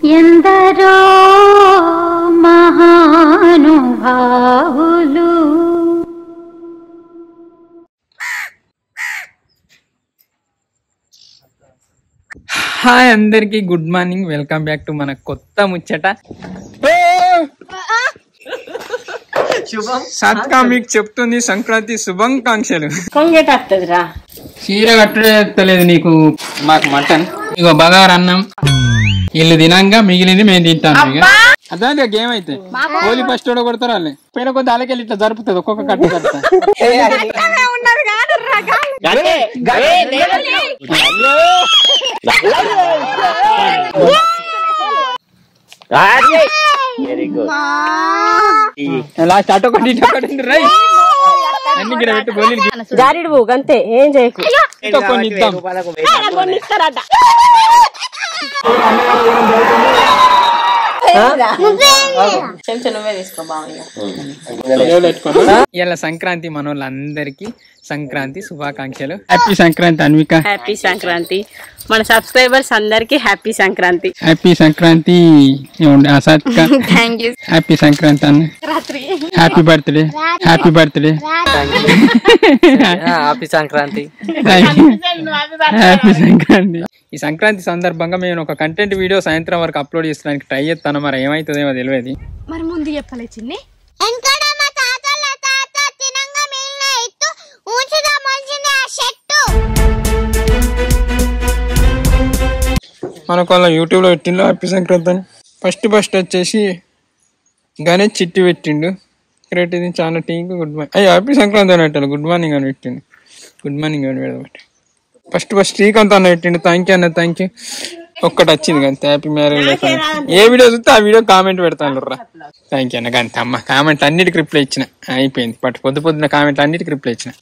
ఎందరో మహానుభావులు హాయ్ అందరికి good morning welcome back to మన కొత్త ముచ్చట సత్కా మీకు చెప్తుంది సంక్రాంతి శుభాకాంక్షలు కొంగేటత్తదిరా చీర కట్టలేదు నీకు మాకు మటన్ ఇగో బగారు అన్నం వీళ్ళు తినంగా మిగిలింది మేము తింటాను ఇక అదే గేమ్ అయితే హోలీ ఫస్ట్ కూడా కొడతారు వాళ్ళు పైన కొద్ది అలకెళ్ళి ఇట్లా జరుపుతుంది ఒక్కొక్క కట్ట కట్ట లాస్ట్ అటు ఒకటి ఇటు ఒకటి ఉంది, రై అన్ని గిడ పెట్టు గోళీలు గి- జారిడు పో, గంతే ఏం చేయకు ఇంకా కొన్ని ఇద్దాం కొన్ని ఇస్తారట చెంచా నువ్వే తీసుకో బాగా ఇలా సంక్రాంతి మనోళ్ళందరికీ సంక్రాంతి శుభాకాంక్షలు హ్యాపీ సంక్రాంతి అన్విక హ్యాపీ సంక్రాంతి మన సబ్స్క్రైబర్స్ అందరికి హ్యాపీ సంక్రాంతి హ్యాపీ సంక్రాంతి ఏముంది అసాత్క హ్యాపీ సంక్రాంతి అన్న happy birthday happy birthday happy Sankranti happy Sankranti ఈ సంక్రాంతి సందర్భంగా మేము ఒక కంటెంట్ వీడియో సాయంత్రం వరకు అప్లోడ్ చేసడానికి ట్రై చేస్తాను మరి ఏమవుతుందేమో తెలియదు మరి ముందు చెప్పలే చిన్ని వెనకడ మా తాతల తాత తినంగా మిగిలిన ఎత్తు ఉంచుదా మంచిన షెట్టు మనకు వాళ్ళ యూట్యూబ్లో పెట్టిండు హ్యాపీ సంక్రాంతి అని ఫస్ట్ ఫస్ట్ వచ్చేసి గణేష్ చిట్టి పెట్టిండు గ్రేట్ ఇది చాలా టీంకు గుడ్ మార్నింగ్ అయ్యో హ్యాపీ సంక్రాంతి అని పెట్టాలి గుడ్ మార్నింగ్ అని పెట్టిండు గుడ్ మార్నింగ్ అని పెడబట్టి ఫస్ట్ ఫస్ట్ శ్రీకాంత్ అన్న పెట్టిండు థ్యాంక్ యూ అన్న థ్యాంక్ యూ ఒక్కటి వచ్చింది కానీ హ్యాపీ మ్యారేజ్ లైఫ్ అని ఏ వీడియో చూస్తే ఆ వీడియో కామెంట్ పెడతాను రా థ్యాంక్ యూ అన్న కానీ అమ్మ కామెంట్ అన్నిటికి రిప్లై ఇచ్చిన అయిపోయింది బట్ పొద్దు పొద్దున కామెంట్ అన్నిటికి రిప్లై ఇచ్చిన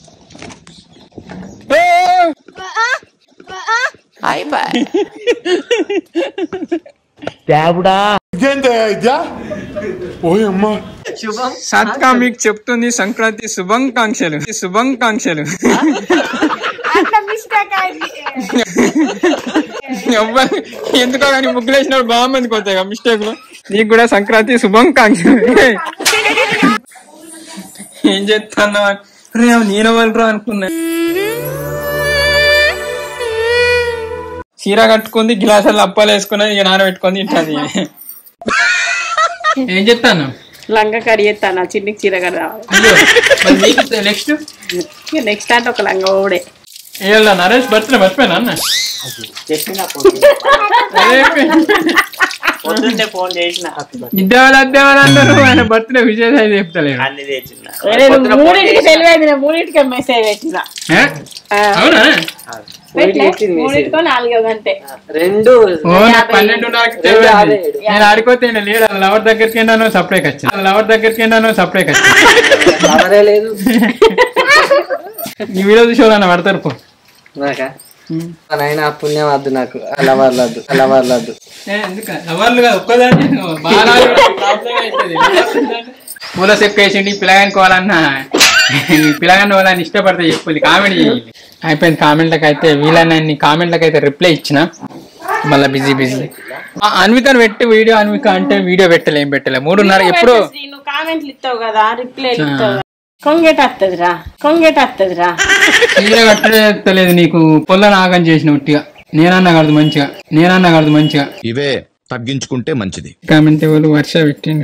సత్కా మీకు చెప్తుంది సంక్రాంతి శుభాకాంక్షలు శుభాకాంక్షలు అబ్బా, ఎందుకో కానీ ముగ్గులు వేసినప్పుడు బాగా మందికి వస్తాయి మిస్టేక్ నీకు కూడా సంక్రాంతి శుభాకాంక్షలు ఏం చేస్తాను నేను వాళ్ళు అనుకున్నా చీర కట్టుకుంది గ్లాసులు అప్పాలు వేసుకున్నా ఇక నానబెట్టుకుంది తింటుంది ఏం చెప్తాను లంగా కడి చేస్తాను చిన్నికి చీర కడ రావాలి అయ్యో నెక్స్ట్ నెక్స్ట్ అంటే ఒక లంగా ఓడే ఏళ్ళ నరేష్ బర్త్డే మర్చిపోయినా అన్న పొద్దున్నే ఫోన్ చేసిన ఇద్దేవాళ్ళు అద్దేవాళ్ళు అన్నారు ఆయన బర్త్డే విజయసాయి చెప్తలేడు అన్ని తెచ్చిన మూడింటికి తెలియదు నేను మూడింటికి మెసేజ్ పెట్టిన ఏ? అవునా మూడింటికో నాలుగో గంటే రెండు ఓ నాకు పన్నెండున్నరకి తెలియదు. నేను ఆడిపోతే ఈయన లేడు వాళ్ళ లవర్ దగ్గరికి వెళ్ళాను సపరేట్ వచ్చాను వాళ్ళ లవర్ దగ్గరికి వెళ్ళాను సపరేట్ వచ్చాను అవరే లేదు ఈ వీడియో చూసి వాళ్ళని పడతారు పో నాకా నాయన పుణ్యం వద్దు నాకు అలా వర్లద్దు అలా వర్లద్దు ఏ, ఎందుకు లవర్లు కాదు ఒక్కదాన్ని బాగా ప్రాబ్లం అవుతుంది పూల సెక్క వేసిండి పిల్లగాని కోవాలన్నా పిల్లగాని వాళ్ళని ఇష్టపడితే చెప్పాలి కామెడీ చేయాలి అయిపోయింది కామెంట్లకు అయితే వీళ్ళని కామెంట్లకు అయితే రిప్లై ఇచ్చిన మళ్ళీ బిజీ బిజీ అన్వికని పెట్టి వీడియో అన్విక అంటే వీడియో పెట్టలే ఏం పెట్టలే మూడున్నర ఎప్పుడు నువ్వు కామెంట్లు ఇస్తావు కదా రిప్లై ఇస్తావు కొంగేటత్తదిరా కొంగేటత్తదిరా చీర కట్టలేదు నీకు పొల్ల నాగం చేసిన ఉట్టిగా నేనన్నా కడదు మంచిగా నేనన్నా కడదు మంచిగా ఇవే తగ్గించుకుంటే మంచిది కామెంట్ ఎవరు వర్ష పెట్టిండు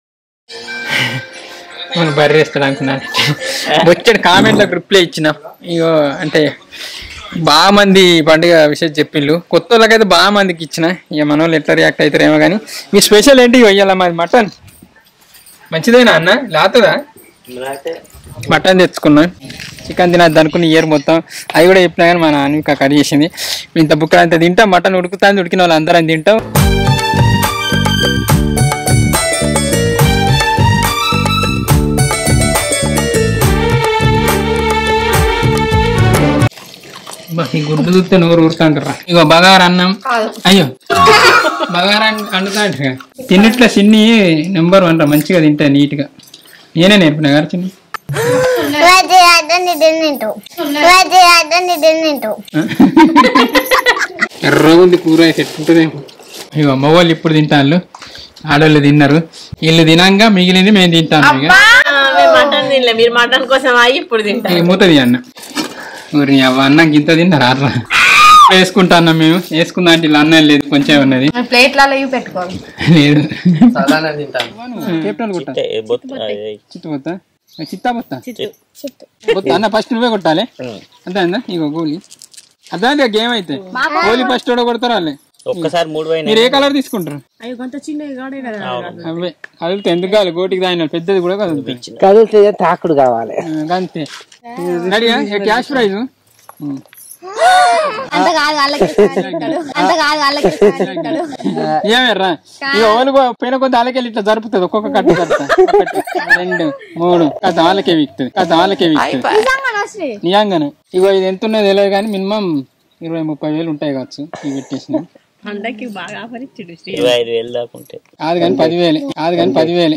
మనం బర్రేస్తాడు అనుకున్నాను వచ్చాడు కామెంట్లకు రిప్లై ఇచ్చిన ఇగో అంటే బాగా మంది పండుగ విషయం చెప్పిండ్రు కొత్త వాళ్ళకైతే బాగా మందికి ఇచ్చిన ఇక మన వాళ్ళు ఎట్లా రియాక్ట్ అవుతారేమో కానీ మీ స్పెషల్ ఏంటి ఇవ్వాల మాది మటన్ మంచిదేనా అన్న లాతుందా మటన్ తెచ్చుకున్నాం చికెన్ తినద్దు అనుకుని ఇయర్ మొత్తం అవి కూడా చెప్పినా కానీ మా నాన్న కట్ చేసింది ఇంత బుక్కలు అంత తింటాం మటన్ ఉడుకుతుంది ఉడికిన వాళ్ళు అందరం తింటాం బా, ఈ గుడ్డు చూస్తే నోరు ఊరుతుంటారా ఇగో బగారు అన్నం అయ్యో బగారా అంటుతా తిన్నట్ల చిన్ని నెంబర్ వన్ రా మంచిగా తింటా నీట్ గా నేనే నేర్పిన గారు చిన్ని వది అదని తింటూ వది అదని తింటూ ఎర్రగా ఉంది కూర ఎట్టుంటదేమో ఇగో మగవాళ్ళు ఇప్పుడు తింటాను ఆడవాళ్ళు తిన్నారు వీళ్ళు తినంగా మిగిలింది మేము తింటాను ఇక మేము మటన్ తినలే మీరు మటన్ కోసం ఆగి ఇప్పుడు తింటారు ఇక మూత తీయన్న ఊరి అవ్వ అన్నం గింత తిన్నారు అట్లా వేసుకుంటాను మేము వేసుకుందా అంటే ఇలా అన్నం లేదు కొంచెం ఉన్నది ప్లేట్లలో ఇవి పెట్టుకోవాలి లేదు సాధారణ తింటాను కెప్టెన్ కొట్ట చిత్తు పోతా చిత్తా పోతా పోతా అన్న ఫస్ట్ నువ్వే కొట్టాలి అంతే అందా ఇగో గోలీ అదే గేమ్ అయితే గోలీ ఫస్ట్ కూడా కొడతారు వాళ్ళే ఒక్కసారి మూడు పోయినాయి మీరు ఏ కలర్ తీసుకుంటారు అవి కొంత చిన్నవి కాడే కదా అవే కదిలితే ఎందుకు కావాలి గోటికి దాని పెద్దది కూడా కదులుతాయి కదిలితే తాకుడు కావాలి ఆ, అంతే రెడీగా క్యాష్ ప్రైజ్ అంత కాదు వాళ్ళకి ఇస్తాడు. అంత కాదు వాళ్ళకి ఇస్తాడు. ఏమేర్రా ఇక ఓలు పైన కొద్ది వాళ్ళకెళ్ళి ఇట్లా జరుపుతుంది ఒక్కొక్క కట్టు కట్ట ఒకటి రెండు మూడు కథ వాళ్ళకే వీక్తుంది కథ వాళ్ళకే వీక్తుంది నిజంగానే వస్తాయి. నిజంగానే ఇగో ఇది ఎంత ఉన్నది తెలియదు కానీ మినిమం ఇరవై ముప్పై వేలు ఉంటాయి కావచ్చు ఇవి పెట్టేసిన అందరికి బాగా ఆఫర్ ఇచ్చిండు శ్రీ ఇరవై ఐదు వేలు దాకా ఉంటాయి కాదు కానీ పదివేలు కాదు కానీ పదివేలు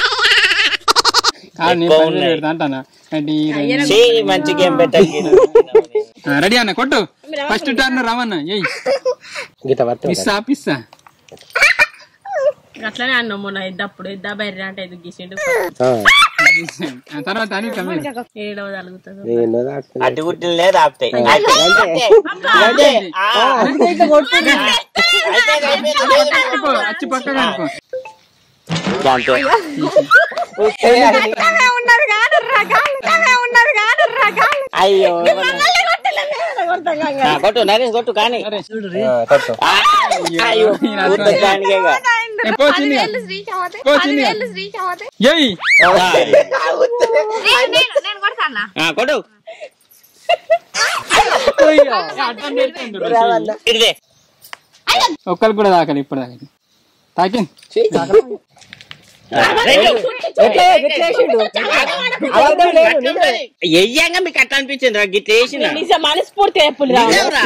కాదు నేను పదివేలు పెడతా అంటానా అంటే ఈ రెండు- ఛీ, మంచి గేమ్ పెట్టాలి ఆ, రెడీ అన్న కొట్టు ఫస్ట్ టర్న్ రవన్న ఏయ్ గీత పట్టు పిస్సా పిస్సా అట్లనే అన్నాం మొన్న ఇద్దప్పుడు ఇద్దా బయట అంటే ఎదుగు గీసిండు ఆ తర్వాత అని కమ్మి ఏడవ తలుగుతుంది నేను తాకుతుంది. అడ్డు గుడ్డలు లేదు ఆపుతాయి వచ్చి పక్కగా అనుకో అయ్యో ఆ, కొట్టు నరేష్ కొట్టు కానీ ఆ, కొట్టు. ఆ, అయ్యో ఊరికే దానికేగా. ఏ, పో చిన్నగా. పో చిన్నగా. ఏయ్ ఆ, కొట్టు ఇడిదే ఒక్కరికి కూడా తాకాలి ఇప్పుడు తాకాలి తాకి ఎయ్యంగా మీకు అట్లా అనిపించింది రా గిట్ల వేసిన నిజం మనస్ఫూర్తి ఎప్పుడు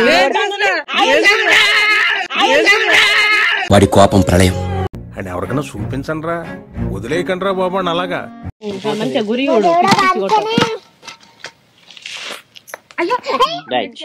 వాడి కోపం ప్రళయం అని ఎవరికైనా చూపించండి రా వదిలేయకండి రా బాబు అని అలాగా మంచిగా గురి కొడు, పిచ్చి పిచ్చి కొట్టు. రైట్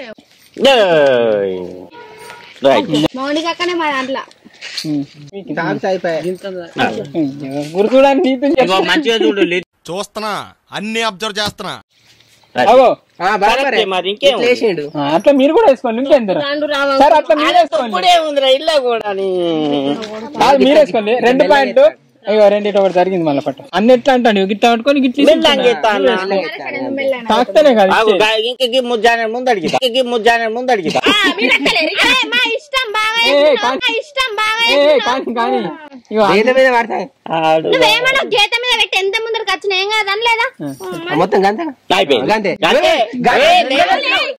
రైట్ మౌనిక అక్కనే మా దాంట్లో తాకుతా అయిపోయా. గుర్తుడానికి నీతో ఇగో మంచిగా చూడు లి- చూస్తున్నా అన్ని అబ్జర్వ్ చేస్తున్నా అవో ఆ, బరాబరే. కరెక్టే మరి ఇంకేం ఇట్లా వేసిండు. ఆ, అట్లా మీరు కూడా వేసుకోండి ఇంకేందరు రాండు రావా సార్ అట్లా మీరు వేసుకోండి ఇప్పుడే ఉందిరా ఇల్లా కూడా నీ. కాదు మీరు వేసుకోండి రెండు పాయింట్లు అయ్యో రెండు ఇటు ఒకటి జరిగింది మళ్ళీ పట్టు అన్ని ఎట్లా అంటాను గిట్లా పట్టుకొని గిట్ల మెల్లంగా ఎత్తా అన్న. తాకుతానే కాదు ఆగు, గా- ఇంక గీ ముజ్జానే ముందు అడిగితా ఇంక గీ ముజ్జానే ముందు అడిగితా మా ఇష్టం బాగా ఏ, ఏ, కాని- మా ఇష్టం బాగా ఏ, ఏ, కానీ కానీ ఇగో మీద మీద పడతాయి ఆడు. నువ్వేమన్నా జీతం మీద పెట్టి ఎంత ముందరికి వచ్చిన ఏం కాదు అనలేదా ఆ, మొత్తం గంతే అయిపోయింది. గంతే గంతే. ఏ, లేదు.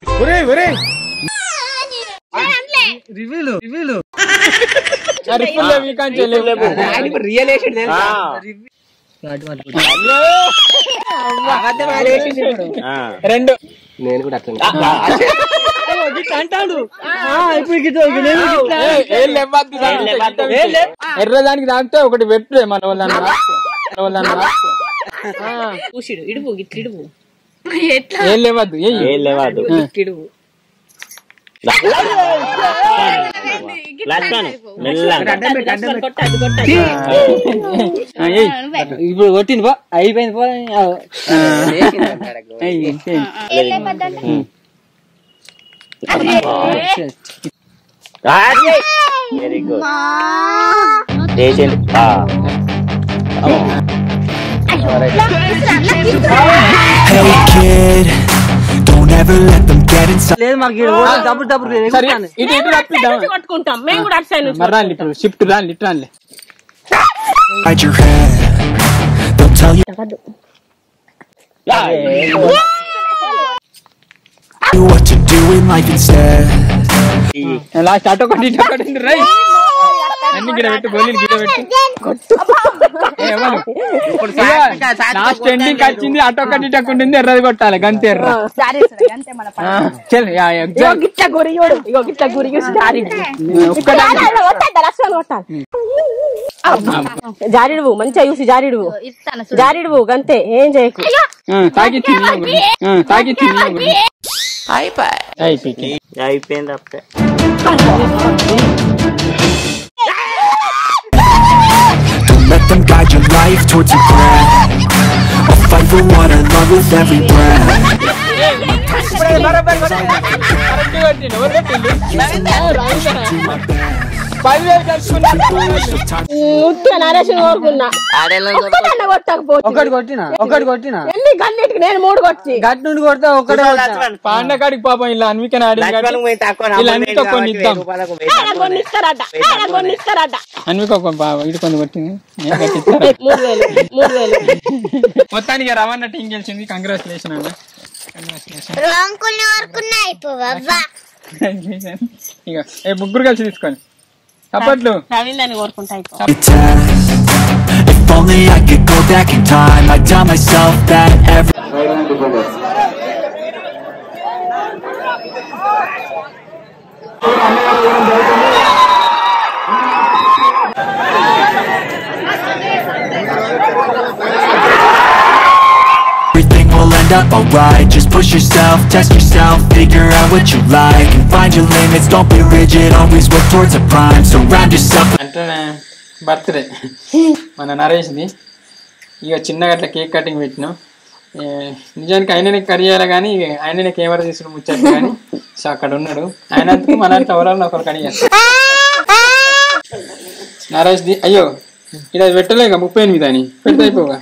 రివ్యూలు రివ్యూలు అరే ఫుల్ వీకాన్ చేయలేవు ఆయన ఇప్పుడు రియల్ వేసిండు తెలుసా? ఆ, అబద్ధం ఆయన వేసిండు ఇప్పుడు. ఆ. రెండు నేను కూడా అట్లా ఎర్రదానికి తాగితే ఒకటి పెట్టు మన వాళ్ళని రాసుకో. మన వాళ్ళని రాసుకో. కూసిడు ఇడుపు గిట్లు ఇడుపు ఏం లేవద్దు ఏయ్ ఏం లేవాదు ఇడుపు లక్ష్మణ్ మెల్లంగా కొట్ట అది కొట్ట ఆ, ఏయ్ ఇప్పుడు కొట్టింది పో అయిపోయింది పో ఏయ్, ఏయ్. వెరీ గుడ్ చేసేది ఆ. లేదు మాకు డబ్బులు డబ్బులు సరే ఇటు ఇటు తప్పిద్దాం కొట్టుకుంటాం మేము కూడా అటు సైడ్ నుంచి మరి రాండి ఇప్పుడు షిఫ్ట్ రాండి ఇటు రాండి లాస్ట్ అటు ఒకటి ఇటు ఒకటి ఉంది, రై అన్ని గిడ పెట్టు గోళీలు గిడ పెట్టు ఏ, ఎవరు? లాస్ట్ ఎండింగ్ వచ్చింది అటు ఒకటి ఇటు ఒకటి ఉంది ఎర్రది కొట్టాలి గంతే ఎర్ర ఆ, చల్ యా, ఎగ్జామ్ గిట్ల గురియోడు ఇగో గిట్ల గురిగి జారి ఒక్కదాన్ని లక్షలు కొట్టాలి జారిడువు మంచిగా చూసి జారిడువు ఇస్తాను జారిడువు గంతే ఏం చేయకు ఆ, తాగిచ్చి నీ ఒకటి. ఆ, తాగిచ్చి నీ ఒకటి. అయిపోయింది అయిపోయింది అప్పుడే brave towards regret I'll fight for what I love with every breath ముత్తుగా Naresh కోరుకున్నా ఒక్కటన్నా కొట్టకపోతే ఒకటి కొట్టినా ఒకటి కొట్టినా ఎన్ని గన్నిటికి నేను మూడు కొట్టి గట్టి నుండి కొడితే ఒకటే కొట్టినా. పాండకాడికి పాపం ఇలా అన్వికని ఆడి లక్ష్మణ్ పోయి తక్కువ నా ఇలా అమ్మ అన్విక కొన్ని కాబట్టి ఇద్దాం వెయ్యి రూపాయలకు వెయ్యి ఆయన కొన్ని ఇస్తారట ఆయన కొన్ని ఇస్తారట అన్విక ఒక బాబా ఇటు కొన్ని కొట్టింది నేను కట్టిస్తాను. మూడు వేలు మూడు వేలు మొత్తానికి రవాణా టీం గెలిచింది కంగ్రాచులేషన్ అన్న కంగ్రాచులేషన్ రంకుల్ని వరకున్నా అయిపోవా ఇక ఏ ముగ్గురు కలిసి తీసుకోండి అప్పట్లు రవీంద్రని కోరుకుంటా అయిపో a test If only I could go back in time I'd tell myself that every Everything will end up alright Just push yourself, test yourself Figure out what you like And find your limits, don't be rigid Always work towards a prime Surround yourself అంటే birthday మన నరేష్ది ఇక చిన్నగా అట్లా cake cutting పెట్టినాం ఏ, నిజానికి ఆయననే curry చేయాలి కానీ ఆయననే కెమెరా తీసుకుని ముచ్చాడు కానీ సో అక్కడ ఉన్నాడు ఆయనందుకు మన ఎవరన్నా ఒకరు కడిగి నరేష్ది అయ్యో ఇక్కడ పెట్టలేక ముప్పై ఎనిమిది అని పెడితే అయిపోగా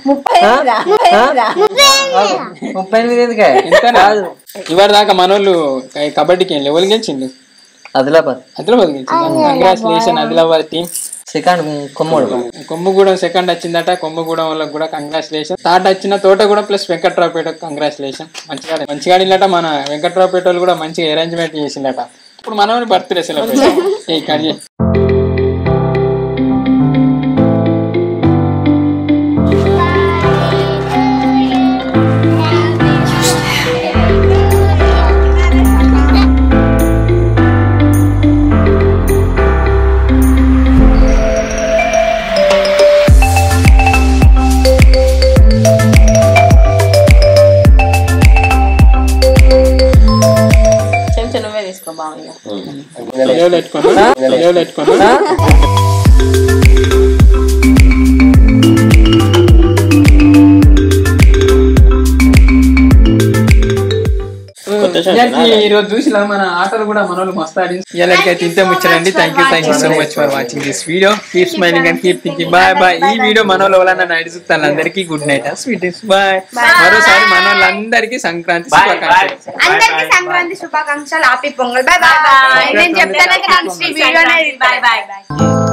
ముప్పై ఎనిమిది ఎందుకే ఎంత ఇవాళ దాకా మనోళ్ళు క- కబడ్డీకి వెళ్ళి ఎవరు గెలిచిండు ఆదిలాబాద్ ఆదిలాబాద్ గెలిచింది కంగ్రాచులేషన్ ఆదిలాబాద్ టీం సెకండ్ కొమ్మోడు కొమ్మగూడెం సెకండ్ వచ్చిందట కొమ్మగూడెం వాళ్ళకి కూడా కంగ్రాచులేషన్ థర్డ్ వచ్చిన తోటగూడెం ప్లస్ వెంకట్రావుపేట కంగ్రాచులేషన్ మంచిగా మంచిగా ఆడినట మన వెంకట్రావుపేట వాళ్ళు కూడా మంచిగా అరేంజ్మెంట్ చేసిందట ఇప్పుడు మనవని బర్త్డే సెలబ్రేషన్ ఏ కడిగి చెంచా నువ్వే తీసుకో బాగా సెలవులు పెట్టుకున్నా సెలవులు పెట్టుకున్నా ఈ రోజు చూసిన మన ఆటలు కూడా మన వాళ్ళు మస్తు ఆడి ఇలాంటికైతే ఇంతే ముచ్చరండి thank you thank you so much for watching this video keep smiling and keep thinking bye bye ఈ వీడియో మన వాళ్ళు ఎవరన్నా నైట్ చూస్తాను అందరికీ గుడ్ నైట్ స్వీట్ బాయ్ మరోసారి మన వాళ్ళందరికీ సంక్రాంతి శుభాకాంక్షలు అందరికి సంక్రాంతి శుభాకాంక్షలు హ్యాపీ పొంగల్ బాయ్ బాయ్ నేను చెప్తాను వీడియో బాయ్ బాయ్ బాయ్